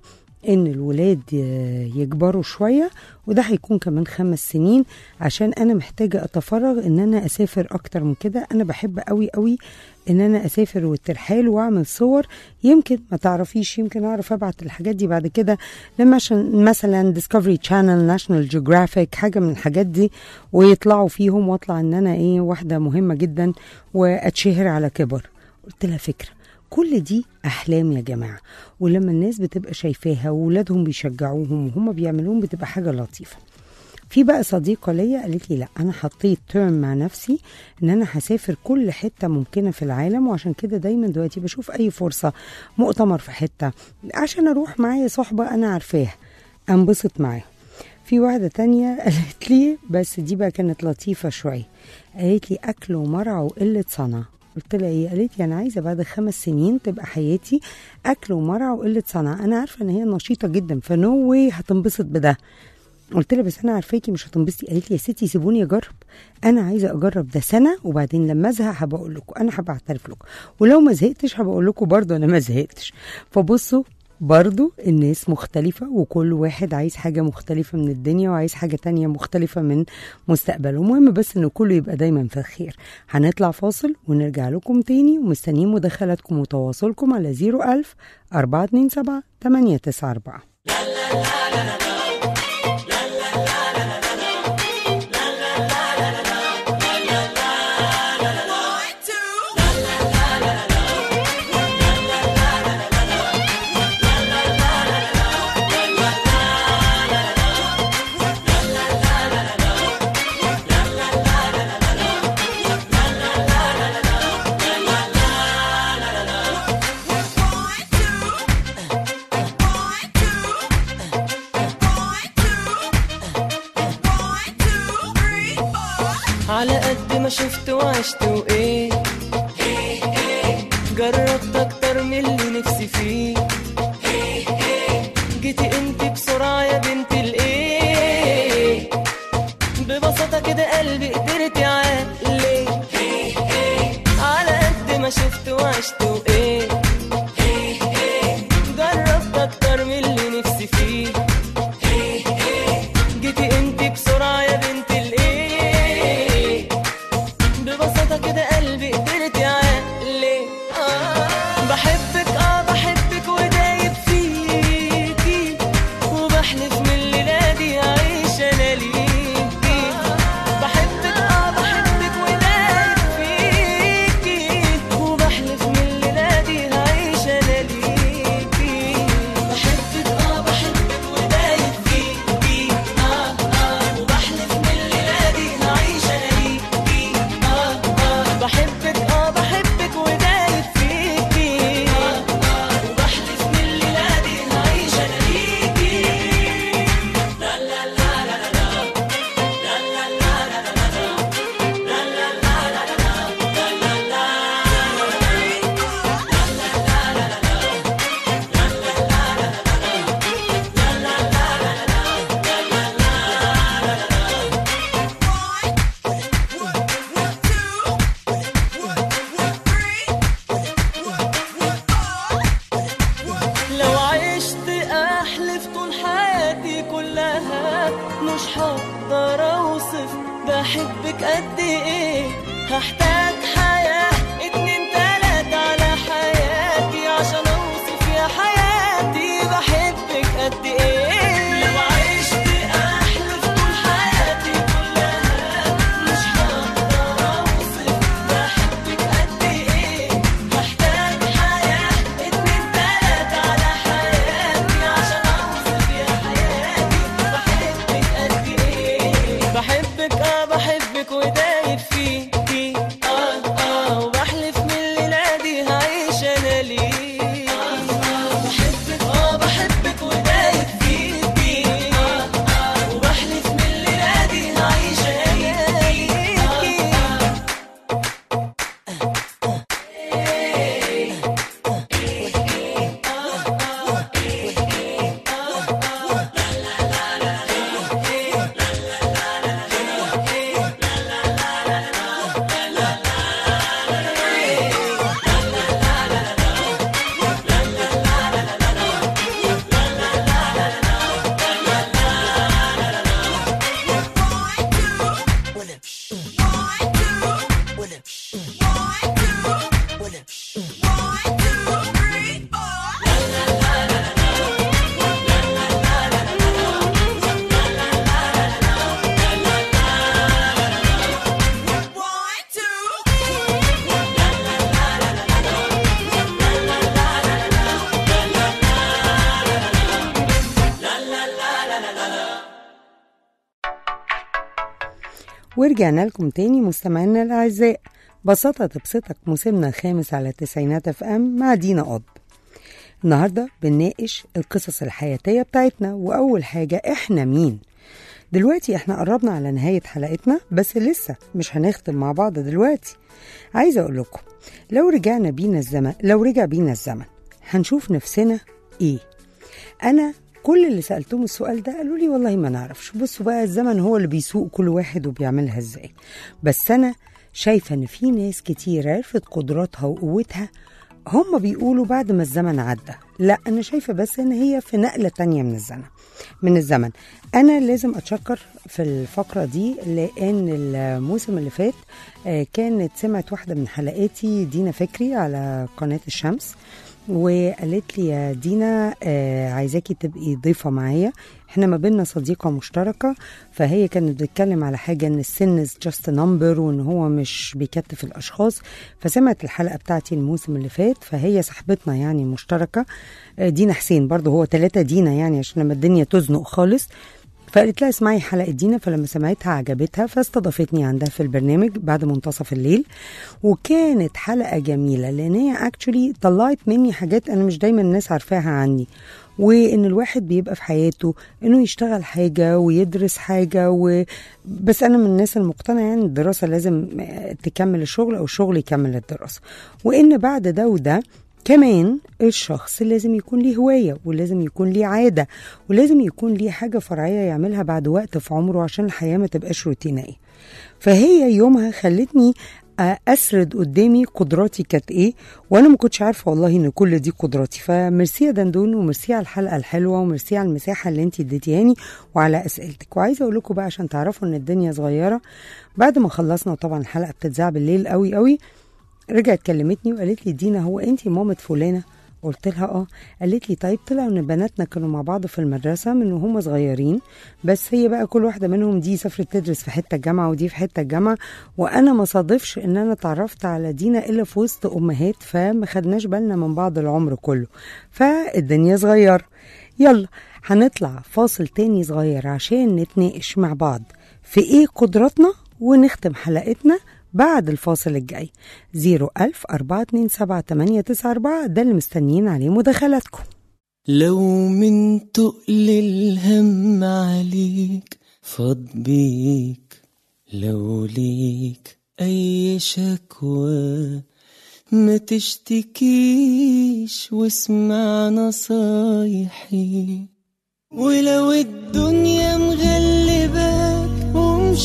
ان الولاد ي- يكبروا شوية وده هيكون كمان خمس سنين عشان انا محتاجة اتفرغ ان انا اسافر اكتر من كده انا بحب قوي قوي ان انا اسافر والترحال واعمل صور يمكن ما تعرفيش يمكن اعرف ابعت الحاجات دي بعد كده لما عشان مثلا ديسكفري تشانل ناشونال جيوغرافيك حاجه من الحاجات دي ويطلعوا فيهم واطلع ان انا ايه واحده مهمه جدا واتشهر على كبر قلت لها فكره كل دي احلام يا جماعه ولما الناس بتبقى شايفاها واولادهم بيشجعوهم وهم بيعملوهم بتبقى حاجه لطيفه في بقى صديقه ليا قالت لي لا انا حطيت تيرم مع نفسي ان انا هسافر كل حته ممكنه في العالم وعشان كده دايما دلوقتي بشوف اي فرصه مؤتمر في حته عشان اروح معايا صحبه انا عارفاها انبسط معاهم في واحدة تانية قالت لي بس دي بقى كانت لطيفة شوية قالت لي أكل ومرع وقلة صنع قلت لها ايه قالت لي انا عايزه بعد خمس سنين تبقى حياتي اكل ومرع وقله صنع انا عارفه ان هي نشيطه جدا فنو واي هتنبسط بده قلت لها بس انا عارفاكي مش هتنبسطي قالت لي يا ستي سيبوني اجرب انا عايزه اجرب ده سنه وبعدين لما ازهق هبقى اقول لكم انا هبقى اعترف لكم ولو ما زهقتش هبقى اقول لكم برضه انا ما زهقتش فبصوا برضو الناس مختلفة وكل واحد عايز حاجة مختلفة من الدنيا وعايز حاجة تانية مختلفة من مستقبله المهم بس ان كله يبقى دايما في الخير هنطلع فاصل ونرجع لكم تاني ومستنيين مداخلاتكم وتواصلكم على 01000 427 894 على قد ما شفت وعشت وايه جربت اكتر من اللي نفسي فيه جيتي انت بسرعة يا بنت الايه ببساطة كده قلبي قدرت يعقلي على قد ما شفت وعشت وايه جربت اكتر من اللي نفسي فيه جيتي انت بسرعة يا بنت الايه ببساطة كده قلبي قدرت يعقلي آه بحبك اه بحبك ودايب فيكي وبحلف من الليلة دي أعيش أنا ليكي بحبك اه بحبك ودايب فيكي وبحلف من الليلة دي أعيش أنا ليكي بحبك اه بحبك ودايب فيكي اه اه وبحلف من الليلة دي أعيش أنا ليكي اه اه بحبك اه بحبك ودايب فيكي اه اه وبحلف من الليلة دي أعيش أنا ليكي لا لا لا لا لا لا لا لا لا لا لا لو عشت احلف طول حياتي كلها مش هقدر اوصف بحبك قد ايه هحتاج حياة اتنين تلاتة على حياتي عشان اوصف يا حياتي بحبك قد ايه لو عشت احلف طول حياتي كلها مش هقدر اوصف بحبك قد ايه هحتاج حياة اتنين تلاتة على حياتي عشان اوصف يا حياتي بحبك قد ايه بحبك اه بحبك ودايب فيكي اه ورجعنا لكم تاني مستمعينا الأعزاء بساطة تبسطك موسمنا الخامس على التسعينات اف ام مع دينا قض النهاردة بنناقش القصص الحياتية بتاعتنا وأول حاجة إحنا مين دلوقتي احنا قربنا على نهاية حلقتنا بس لسه مش هنختم مع بعض دلوقتي عايزة أقول لكم لو رجعنا بينا الزمن لو رجع بينا الزمن هنشوف نفسنا إيه أنا كل اللي سألتهم السؤال ده قالوا لي والله ما نعرفش بصوا بقى الزمن هو اللي بيسوق كل واحد وبيعملها ازاي بس أنا شايفة إن في ناس كتير عرفت قدراتها وقوتها هم بيقولوا بعد ما الزمن عدى لا أنا شايفة بس إن هي في نقلة تانية من الزمن من الزمن أنا لازم أتشكر في الفقرة دي لأن الموسم اللي فات آه، كانت سمعت واحدة من حلقاتي دينا فكري على قناة الشمس وقالت لي يا دينا آه عايزاكي تبقي ضيفة معايا احنا ما بيننا صديقة مشتركة فهي كانت بتتكلم على حاجة ان السن is just a number وان هو مش بيكتف الاشخاص فسمعت الحلقة بتاعتي الموسم اللي فات فهي صاحبتنا يعني مشتركة آه، دينا حسين برضو هو ثلاثة دينا يعني عشان لما الدنيا تزنق خالص فقالت لها اسمعي حلقة دينا فلما سمعتها عجبتها فاستضافتني عندها في البرنامج بعد منتصف الليل وكانت حلقة جميلة لأن هي اكشولي طلعت مني حاجات أنا مش دايما الناس عارفاها عني وان الواحد بيبقى في حياته انه يشتغل حاجه ويدرس حاجه و... بس انا من الناس المقتنعه يعني الدراسه لازم تكمل الشغل او الشغل يكمل الدراسه وان بعد ده وده كمان الشخص لازم يكون ليه هواية ولازم يكون ليه عادة ولازم يكون ليه حاجة فرعية يعملها بعد وقت في عمره عشان الحياة ما تبقاش روتينية فهي يومها خلتني اسرد قدامي قدراتي كانت ايه وانا ما كنتش عارفه والله ان كل دي قدراتي فميرسي يا دندون وميرسي على الحلقه الحلوه وميرسي على المساحه اللي انت اديتيهاني وعلى اسئلتك وعايزه اقول لكم بقى عشان تعرفوا ان الدنيا صغيره بعد ما خلصنا وطبعا الحلقه بتتذاع بالليل قوي قوي رجعت كلمتني وقالت لي دينا هو انت مامة فلانه قلت لها اه قالت لي طيب طلع ان بناتنا كانوا مع بعض في المدرسه من وهم صغيرين بس هي بقى كل واحده منهم دي سافرت تدرس في حته الجامعه ودي في حته الجامعه وانا ما صادفش ان انا اتعرفت على دينا الا في وسط امهات فما خدناش بالنا من بعض العمر كله فالدنيا صغيره يلا هنطلع فاصل تاني صغير عشان نتناقش مع بعض في ايه قدراتنا ونختم حلقتنا بعد الفاصل الجاي 01000 427 ده اللي مستنيين عليه مداخلاتكم لو من تقل الهم عليك فاض بيك لو ليك أي شكوى ما تشتكيش واسمع نصايحي ولو الدنيا مغلباك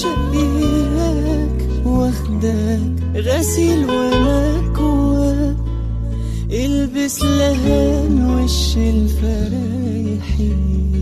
ومشقياك واخداك غسيل ومكواك البس لهان وش الفرايحي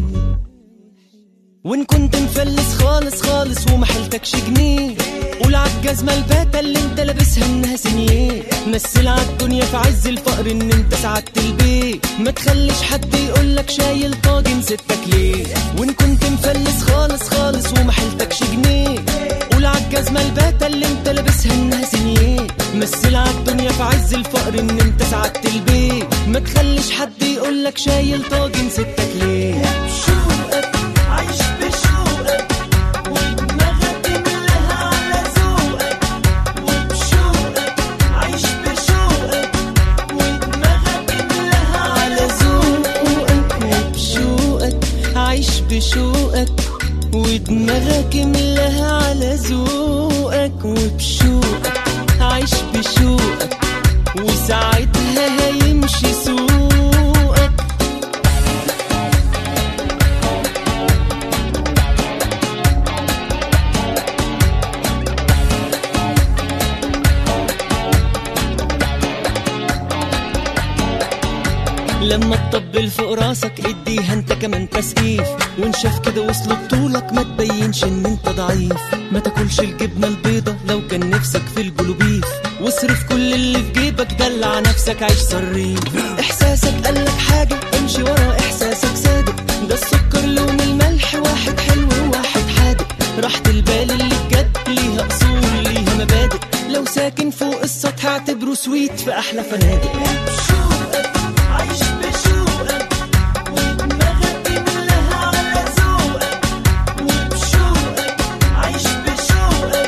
وان كنت مفلس خالص خالص وما حيلتكش جنيه قول عالجزمة الباتة اللي انت لابسها انها سنيه مثل عالدنيا في عز الفقر ان انت سعدت البيت ما تخليش حد يقولك شايل طاجن ستك ليه وان كنت مفلس خالص خالص وما حيلتكش جنيه قول عالجزمة الباتة اللي انت لابسها انها سنيه مثل عالدنيا في عز الفقر ان انت سعدت البيت ما تخليش حد يقولك شايل طاجن ستك ليه شوقك عايش بشوقك ودماغك ملاها على ذوقك وبشوقك عايش بشوقك ودماغك ملاها على ذوقك وبشوقك عايش بشوقك ودماغك ملاها على ذوقك وبشوقك عايش بشوقك وساعتها هيمشي سوقك لما تطبل فوق راسك اديها انت كمان تسقيف وان شاف كده وصل بطولك ما تبينش ان انت ضعيف ما تاكلش الجبنه البيضه لو كان نفسك في البلوبيف واصرف كل اللي في جيبك دلع نفسك عيش صريف احساسك قالك حاجه امشي ورا احساسك صادق ده السكر لون الملح واحد حلو وواحد حادق راحة البال اللي بجد ليها اصول ليها مبادئ لو ساكن فوق السطح اعتبره سويت في احلى فنادق عايش بشوقك ودماغك ملاها على ذوقك وبشوقك عايش بشوقك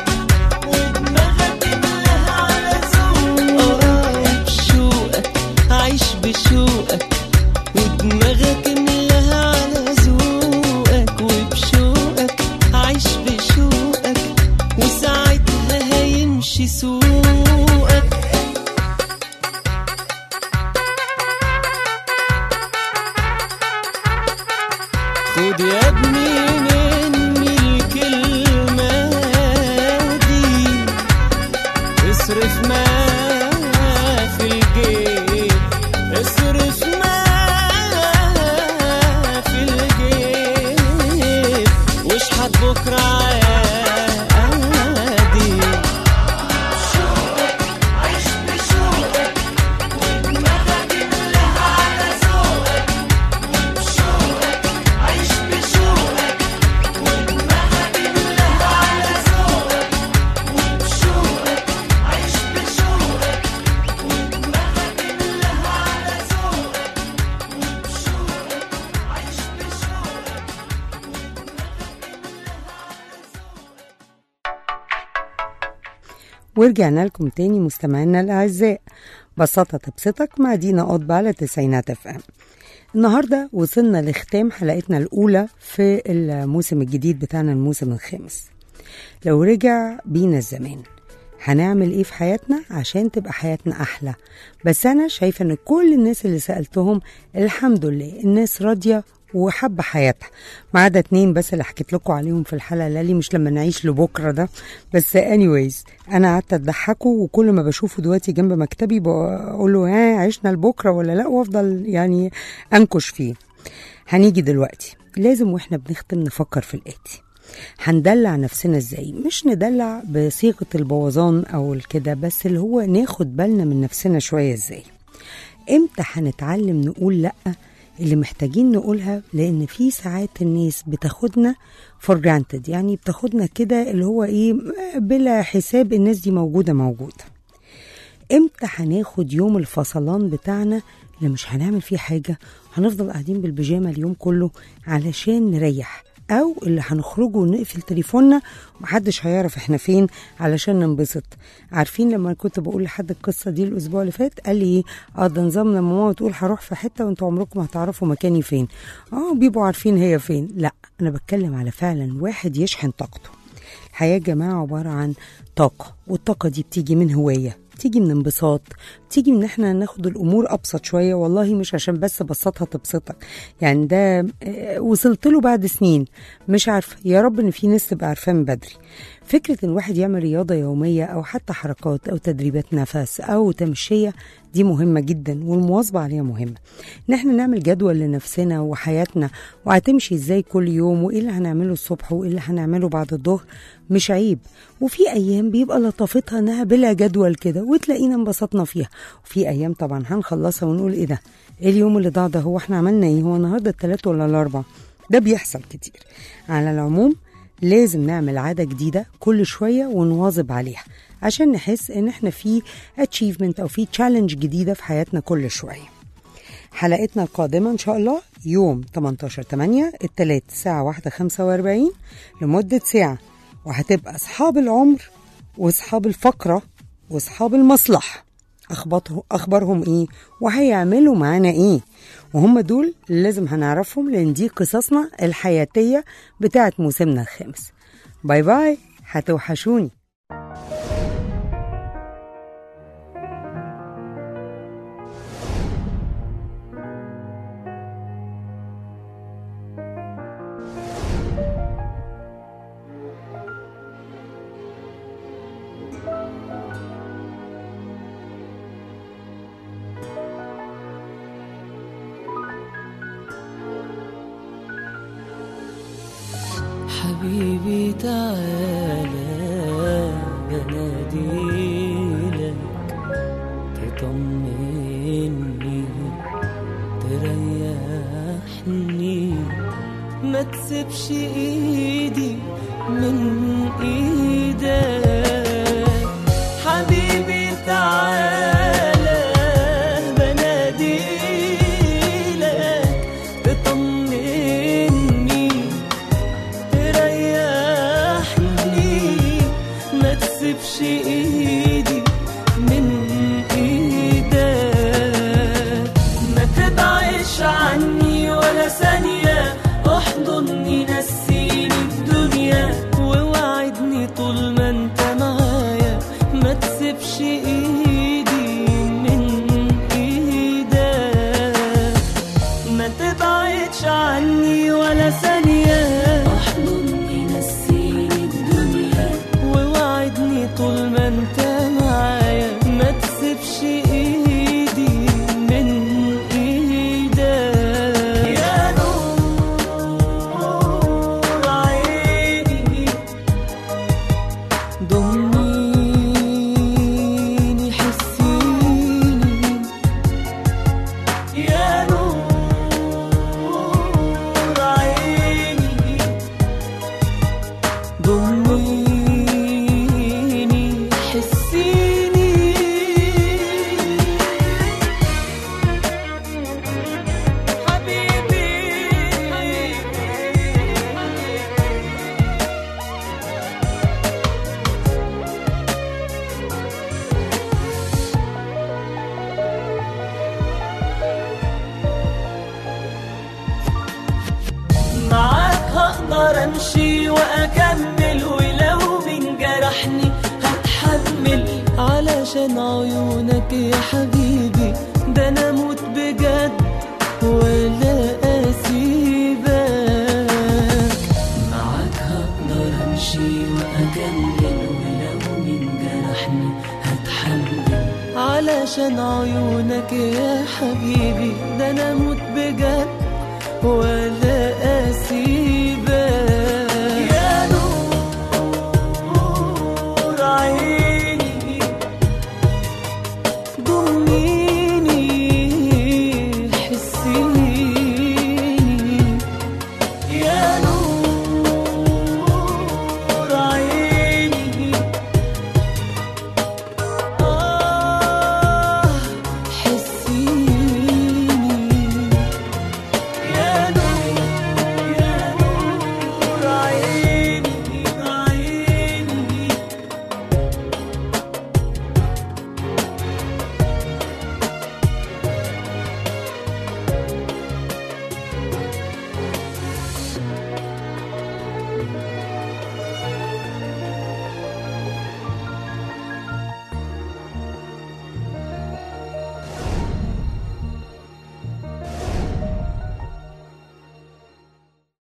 ورجعنا لكم تاني مستمعينا الأعزاء بساطة تبسطك مع دينا قطب على تسعينات اف ام النهاردة وصلنا لختام حلقتنا الأولى في الموسم الجديد بتاعنا الموسم الخامس لو رجع بينا الزمان هنعمل ايه في حياتنا عشان تبقى حياتنا احلى بس انا شايفه ان كل الناس اللي سالتهم الحمد لله الناس راضيه وحابه حياتها ما عدا اتنين بس اللي حكيت لكم عليهم في الحلقه اللي مش لما نعيش لبكره ده بس anyways انا قعدت اضحكه وكل ما بشوفه دلوقتي جنب مكتبي بقول له ها عشنا لبكره ولا لا وافضل يعني انكش فيه هنيجي دلوقتي لازم واحنا بنختم نفكر في الاتي هندلع نفسنا ازاي مش ندلع بصيغه البوظان او الكده بس اللي هو ناخد بالنا من نفسنا شويه ازاي امتى هنتعلم نقول لا اللي محتاجين نقولها لان في ساعات الناس بتاخدنا for granted يعني بتاخدنا كده اللي هو ايه بلا حساب الناس دي موجوده موجوده امتى هناخد يوم الفصلان بتاعنا اللي مش هنعمل فيه حاجه هنفضل قاعدين بالبيجامه اليوم كله علشان نريح او اللي هنخرجه ونقفل تليفوننا ومحدش هيعرف احنا فين علشان ننبسط عارفين لما كنت بقول لحد القصه دي الاسبوع اللي فات قال لي ايه اه ده نظام لما ماما تقول هروح في حته وانتوا عمركم هتعرفوا مكاني فين اه بيبقوا عارفين هي فين لا انا بتكلم على فعلا واحد يشحن طاقته الحياه يا جماعه عباره عن طاقه والطاقه دي بتيجي من هوايه بتيجي من انبساط بتيجي من احنا ناخد الامور ابسط شويه والله مش عشان بس بسطها تبسطك يعني ده آه، وصلت له بعد سنين مش عارفه يا رب ان في ناس تبقى عارفاه من بدري فكره ان الواحد يعمل رياضه يوميه او حتى حركات او تدريبات نفس او تمشيه دي مهمه جدا والمواظبه عليها مهمه ان احنا نعمل جدول لنفسنا وحياتنا وهتمشي ازاي كل يوم وايه اللي هنعمله الصبح وايه اللي هنعمله بعد الظهر مش عيب وفي ايام بيبقى لطافتها انها بلا جدول كده وتلاقينا انبسطنا فيها وفي ايام طبعا هنخلصها ونقول ايه ده ايه اليوم اللي ضاع ده هو احنا عملنا ايه هو النهارده التلات ولا الاربع ده بيحصل كتير على العموم لازم نعمل عادة جديدة كل شوية ونواظب عليها عشان نحس ان احنا في achievement او في challenge جديدة في حياتنا كل شوية حلقتنا القادمة إن شاء الله يوم 18 8 التلات الساعة واحدة خمسة وأربعين لمدة ساعة وهتبقى أصحاب العمر وأصحاب الفقرة وأصحاب المصلحة أخبطه أخبارهم إيه وهيعملوا معانا إيه وهم دول اللي لازم هنعرفهم لأن دي قصصنا الحياتية بتاعت موسمنا الخامس باي باي هتوحشوني حبيبي تعالى بناديلك تطمني تريحني ما تسيبش ايدي من ايدك حبيبي تعالى بناديلك تطمني تريحني ما تسيبش ايدي من ايدك ما تبعدش عني ولا ثانية احضني نسيني الدنيا ووعدني طول ما انت معايا هقدر امشي واكمل ولو من جرحني هتحمل علشان عيونك يا حبيبي ده انا اموت بجد ولا اسيبك معاك هقدر امشي واكمل ولو من جرحني هتحمل علشان عيونك يا حبيبي ده انا اموت بجد ولا اسيبك